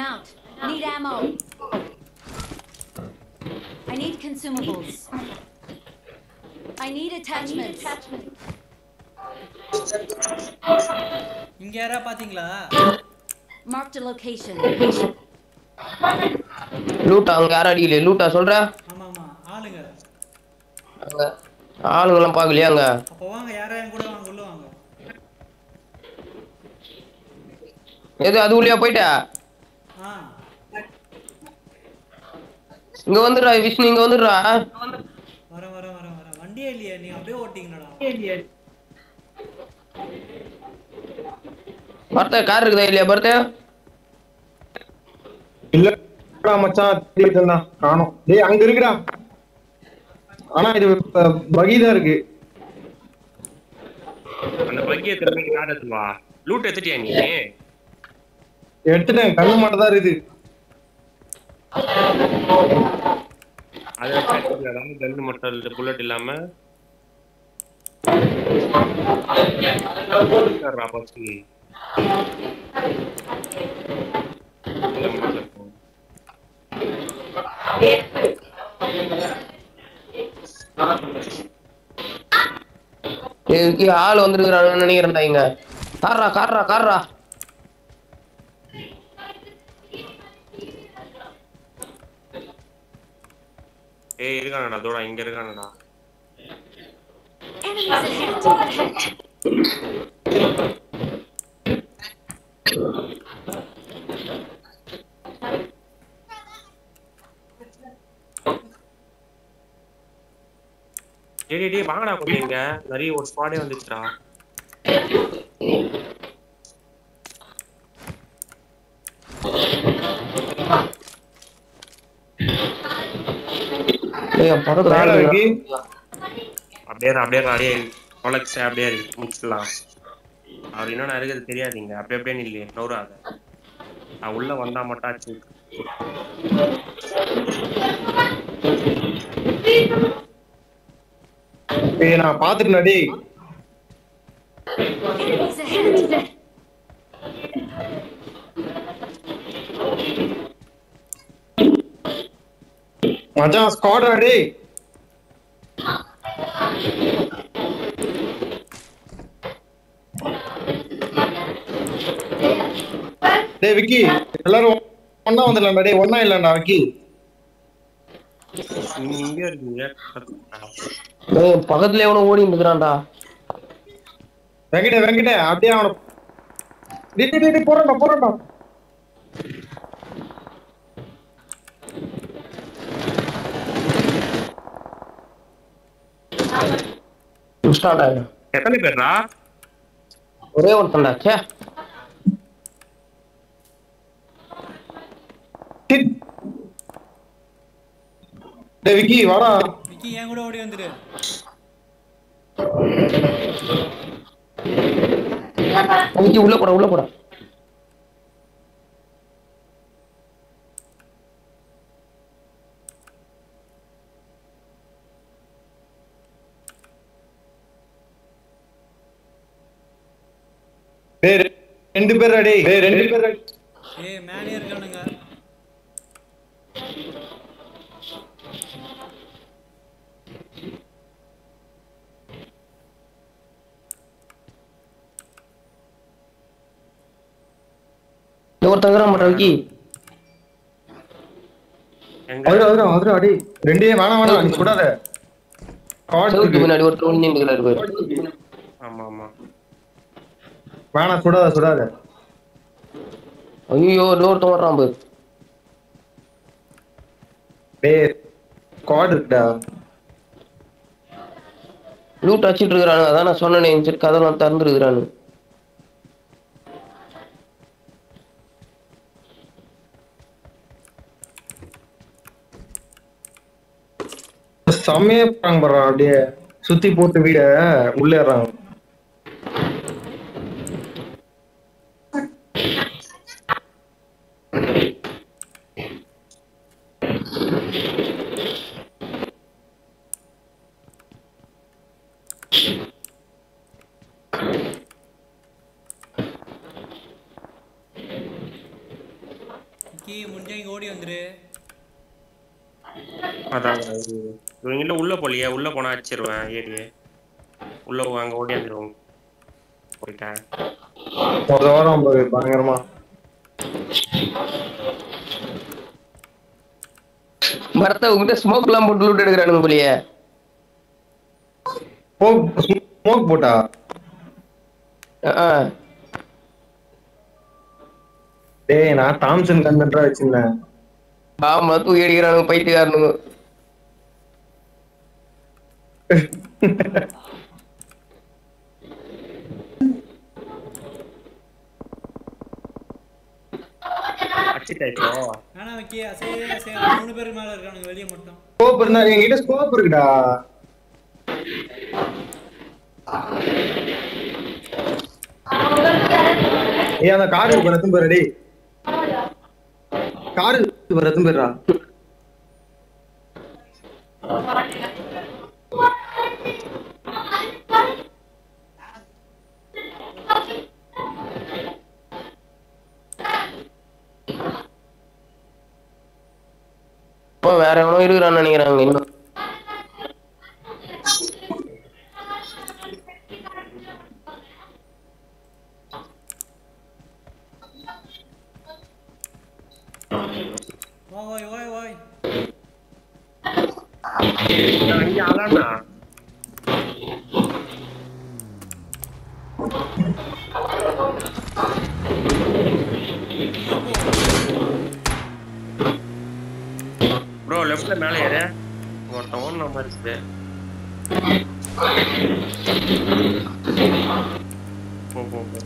out. Need ammo. I need consumables. I need attachments. இங்க யாரா பாத்தீங்களா Marked a location. லூட்டா அங்க யாரும் அடிக்கலையே லூட்டா சொல்ற ஆமா ஆமா ஆளுங்க அங்க ஆளுங்கெல்லாம் பார்க்கலையா அங்க அப்போ வாங்க யாரா என் கூட வாங்க உள்ள வாங்க எது அது உள்ளியா போயிட்ட ஆ இங்க வந்துடுறா விஷ்ணு இங்க வந்துடுறா வரேன் வரேன் வரேன் வரேன் வண்டியே இல்லையே நீ அப்படியே ஓட்டிங்கடா பர்த்த கார் இருக்குதா இல்லையா பர்த்த இல்லடா மச்சான் தேடிட்டு இருந்தான் காணோம் டேய் அங்க இருக்குடா ஆனா இது பகிதா இருக்கு அந்த பக்கிய திரும்பி கார் எடுத்துவா லூட் எடுத்துட்டியா நீ எடுத்துட்டேன் கண்ணு மட்டும் தான் இருக்குது அது அதாவது கன் மட்டும் புல்லட் இல்லாம உட்கார்றா first. இல்ல, முதல்ல போ. இதுக்கு ஆள் வந்திருக்கிறாங்கன்னு நினைக்கிறேன்டா இங்க கார்ரா கார்ரா கார்ரா ஏய் இருக்கானடா தோடா இங்க இருக்கானடா Enemies ahead. டேய் டேய், டேய் வாங்கடா கொஞ்சம் இங்க நிறைய ஒரு ஸ்குவாடே வந்துச்சுடா ஏய் பறக்குற மேல ஆள் இருக்கு அப்படியே இரு, அப்படியே இரு, அப்படியே கொலக்ஸ் அப்படியே இரு, முடிச்சிடலாம் அவர் என்னடா இருக்குது தெரியாதீங்க அப்படியே அப்படியே நில்லு நவுறாத நான் உள்ள வந்தா மட்டும் ஆச்சு ஏய் நான் பாத்துட்டேன் டேய் Enemies ahead. மச்சான் ஸ்குவாடா டேய் டேய் விக்கி எல்லாரும் ஒண்ணா வந்துடலாம்டா டேய் ஒண்ணா இல்லடா விக்கி நீங்க இங்கே இருக்கீங்க ஏய் பக்கத்துல எவனோ ஓடி இருக்கிறான்டா வெங்கடே வெங்கடே அப்படியே அவன டேய் டேய், டேய் போறடா போறடா முடிச்சிட்டான்டா இவன். எத்தனை பேர்ரா ஒரே ஒருத்தன்டா சே டேய். டேய் விக்கி வாடா விக்கி என் கூட ஓடி வந்துரு விக்கி உள்ள போட உள்ள போட டேய் ரெண்டு பேர்டா டேய் டேய் ரெண்டு பேர்டா ஏய் மேலே இருக்கானுங்க இங்க ஒருத்தன் இருக்கிறான் மாட்டா விக்கி எங்க அதுடா அதுடா அதுடா டேய் ரெண்டே வேணாம் வேணாம் நீ சுடாத கார்டு செவுக்கு இருக்கு. முன்னாடி ஒருத்தர் ஒளிஞ்சு நின்றுக்கிறாரு பாரு ஆமா ஆமா வேணாம் சுடாத சுடாத ஐயோ இன்னொருத்தன் வர்றான் பாரு டேய் கார்டு இருக்குடா லூட் அடிச்சிட்டு இருக்கிறானு அதான் நான் சொன்னேனே சரி கதெல்லாம் திறந்துருக்கிறானு செம்மையா போறாங்க பாரு அப்படியே சுத்தி போட்டு வீட உள்ள ஏறாங்க கீ முடிஞ்சா இங்க ஓடி வந்துரு அதான் இது இவங்க உள்ள போலியே உள்ள போனா அடிச்சிருவேன் ஏடியே உள்ள போ, அங்க ஓடியாந்துருவோம் போயிட்டேன் ஒரு வாரம் பாரு, பயங்கரமா பரத்த உங்ககிட்ட ஸ்மோக் எல்லாம் போட்டு லூட் எடுக்கிறானுங்க போலியே ஸ்மோக் போட்டா அஹ், அஹ். டேய் நான் தாம்சன் கண்டென்ட்டா வச்சிருந்தேன் ஆமா தூக்கி அடிக்கிறானுங்க பைத்தியக்காரனுங்க அடிச்சிட்டா இப்போ ஆனா வைக்கி அசே அசே மூணு பேருக்கு மேல இருக்கானுங்க வெளியே மட்டும் ஸ்கோப் இருந்தா என்கிட்ட ஸ்கோப் இருக்குடா ஏய் அந்த கார் இருக்கு ரத்தம் பேரு டேய் கார் இருக்கு ரத்தம் பேருடா இப்போ வேற எவனோ இருக்கிறான்னு நினைக்கிறாங்க இன்னும் வா வாய் வாய் வாய் அங்கே அலானா ப்ரோ லெஃப்ட்ல மேலே ஏறு ஒருத்தன் ஓடுன மாதிரி இருக்குது போ போ போ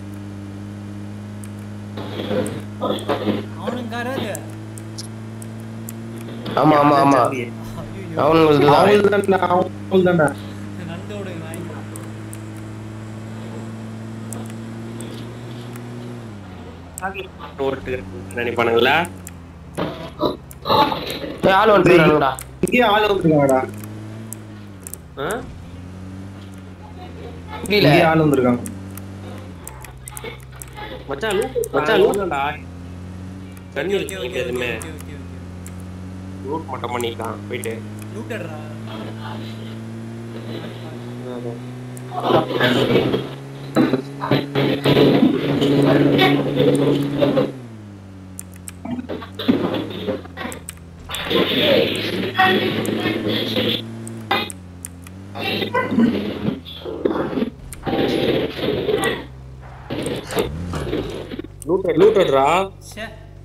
அவனுங்க காரு அது ஆமா ஆமா ஆமா ஐயோ அவனுங்களுக்கு தான் அவங்களுக்கு தான்டா அவங்களுக்கு தான்டா நண்டு ஓடுங்க நாய் ஓட்டு நினைப்பானுங்களா ஏய், ஆள் வந்துருக்கானுங்கடா இங்கேயே ஆள் வந்துருக்காங்கடா ஆ? புரியல இங்கேயே ஆள் வந்திருக்காங்க மச்சான் லூ மச்சான் லூட்டா கண்ணி ஓகே ஓகே இருக்கு ஓகே எதுவுமே ஓகே ஓகே லூட் மட்டும் பண்ணிக்கலாம் போயிட்டு லூட்டட்ரா லூட்டட் லூட்டட்ரா ச்சே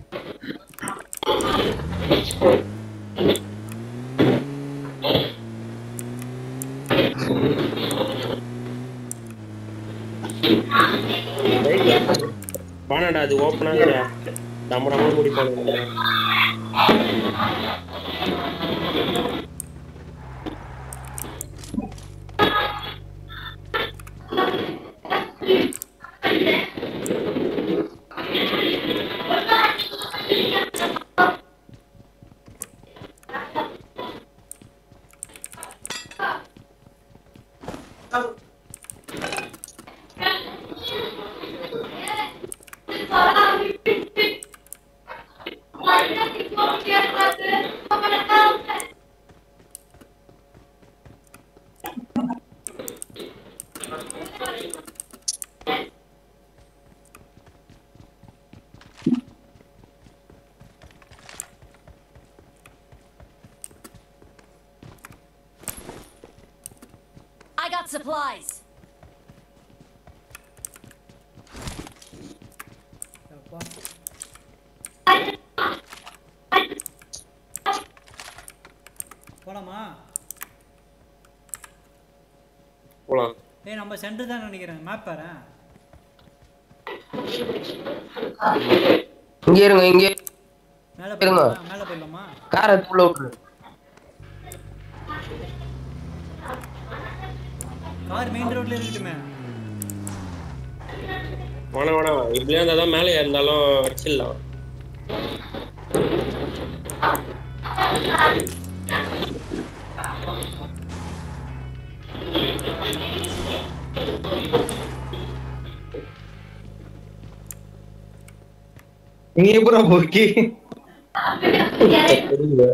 பானடா அது ஓப்பனா டம்ம டம்ம முடிப்பானுங்க I got supplies. அப்பா போலாமா போலாம் ஏய் நம்ம சென்டர் தான் நினைக்கிறேன் மேப் பாரு இங்க இருங்க இங்க மேலே இருங்க. போயிடலாமா மேலே போயிடலாமா காரை உள்ள விட்டுரு கார் மெயின் ரோட்ல இருக்கட்டுமே வேணாம் வேணாம் இப்படியா இருந்தால் தான் மேலே இருந்தாலும் அடிச்சிடலாம் நீங்க எப்படா போக்கி தெரியுது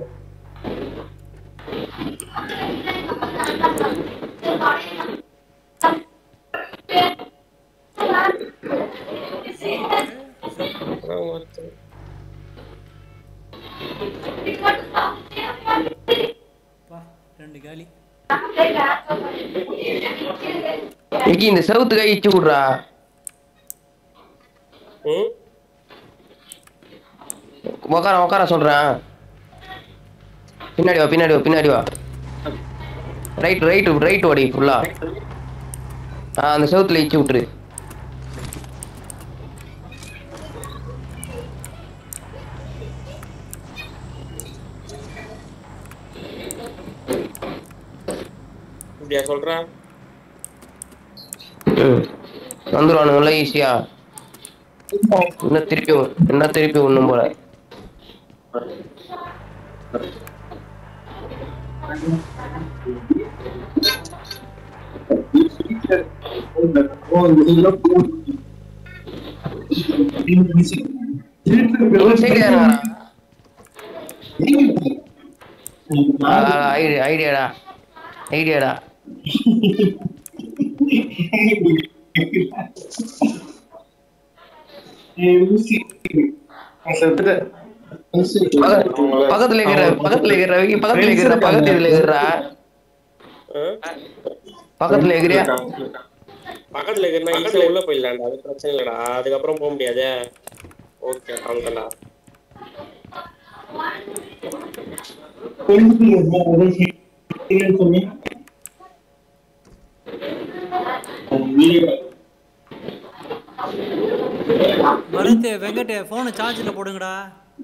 பா ரெண்டு காலி விக்கி இந்த செவுத்து கை இச்சு விட்றா ம் உக்கார உக்கார சொல்றேன் பின்னாடி வா பின்னாடி வா பின்னாடி வா ரைட் ரைட் ரைட் ஓடி ஃபுல்லா ஆ அந்த செவுத்துல இச்சு விட்டுரு இப்படியா சொல்றேன் ம் வந்துருவானுங்கள ஈஸியா என்ன திருப்பி என்ன திருப்பி ஒண்ணும் போல உன் சைடு யாரா ஐடியா ஐடியாடா ஐடியாடா பக்கத்துல இருக்கிற பக்கத்துல இருக்கிற விக்கி, பக்கத்துல இருக்கிற பக்கத்துல இருக்கிறா பக்கத்துல இருக்கிறியா பக்கத்துல இருக்கிற ஈஸியா உள்ள போயிடலாம்டா அது பிரச்சனை இல்லடா அதுக்கப்புறம் போக முடியாது ஓகே அவ்வளோதான்டா பரத் வெங்கட் ஃபோனை சார்ஜில் போடுங்கடா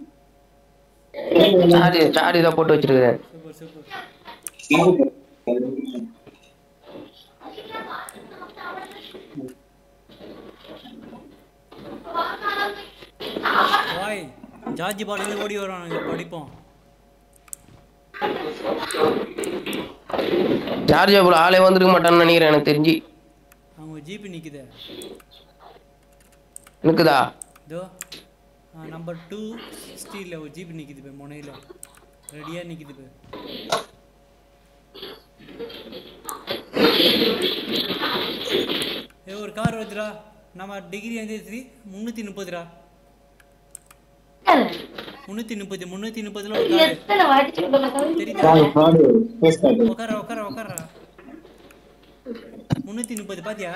சார்ஜ் சார்ஜ் தான் போட்டு வச்சிருக்கிறேன் சூப்பர் சூப்பர் வாய் ஜார்ஜி பாலேருந்து ஓடி வரானுங்க படிப்போம் சார்ஜ் அவ்வளோ ஆளே வந்திருக்க மாட்டான்னு நினைக்கிறேன் எனக்கு தெரிஞ்சு அவங்க ஜிபி நிக்குதே இருக்குதா இதோ நம்பர் டூ சிக்ஸ்டியில் ஒரு ஜிபி நிக்குது போய் முனையில் ரெடியாக நிக்குது போய் ஏ ஒரு கார் வருதுடா நம்ம டிகிரி வந்து முந்நூற்றி முப்பதுடா முந்நூற்றி முப்பது முந்நூற்றி முப்பதுல ஒரு கார் எத்தனை வாட்டி சொல்லுங்க தெரியுதா உட்கார உட்கார உட்கார முந்நூற்றி முப்பது பாத்தியா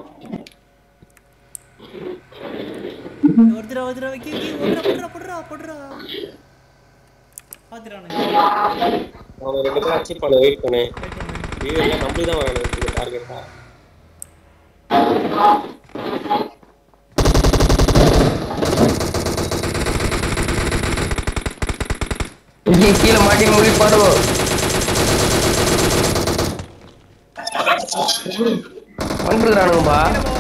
ஒருத்தரா ஒருத்தரா வைக்கி ஒருத்தரா போடுறா போடுறா போடுறா பாத்துறானுங்க அவனை ரெண்டு பேரும் அச்சீவ் பண்ண வெயிட் பண்ணு வெயிட் பண்ணு வியூ எல்லாம் நம்மளுக்கு தான் வரானு இந்த டார்கெட்டா விக்கி, கீழே மாட்டி முடி பாடுவோம் வந்துருக்குறானுங்கப்பா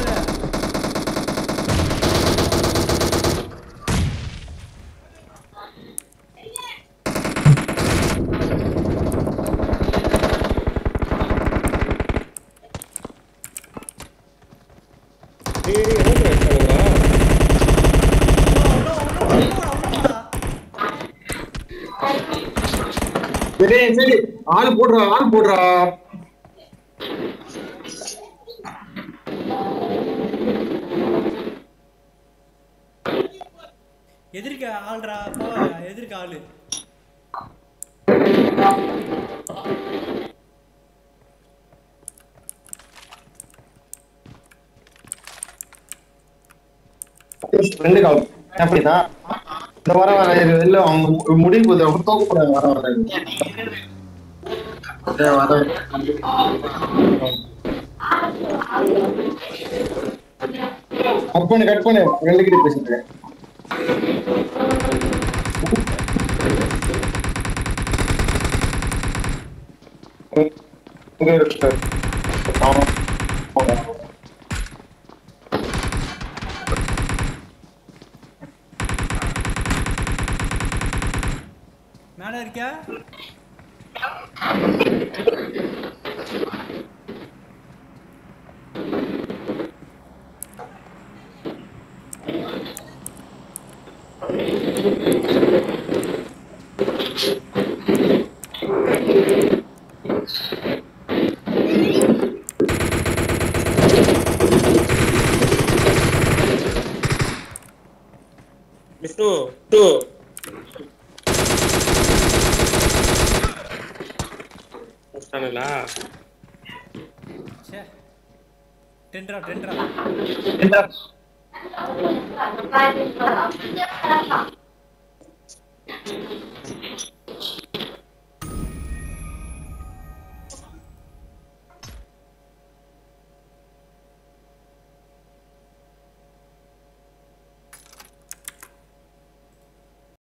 டேய் டேய், என்ன பிரச்சனைங்க சரி சரி ஆள் போடுறா ஆள் போடுறா எதிர்க்க ஆள்றா போ எதிர்க்க ஆளு ரெண்டு கால் அப்படிதான் இந்த வர வர இல்ல அவங்க முடிவு போகுது அவங்க தோக்க போறாங்க வர வர இதோ வர கட் பண்ணு கட் பண்ணு ரெண்டு கிட்ட பேசிட்டு இருக்கேன். இங்க இருக்கு ஆமா ஆமா. மேல இருக்கியா டூ டூ முடிச்சிட்டானுங்களா ச்சே டென்ட்ரா டென்ட்ரா என்ன?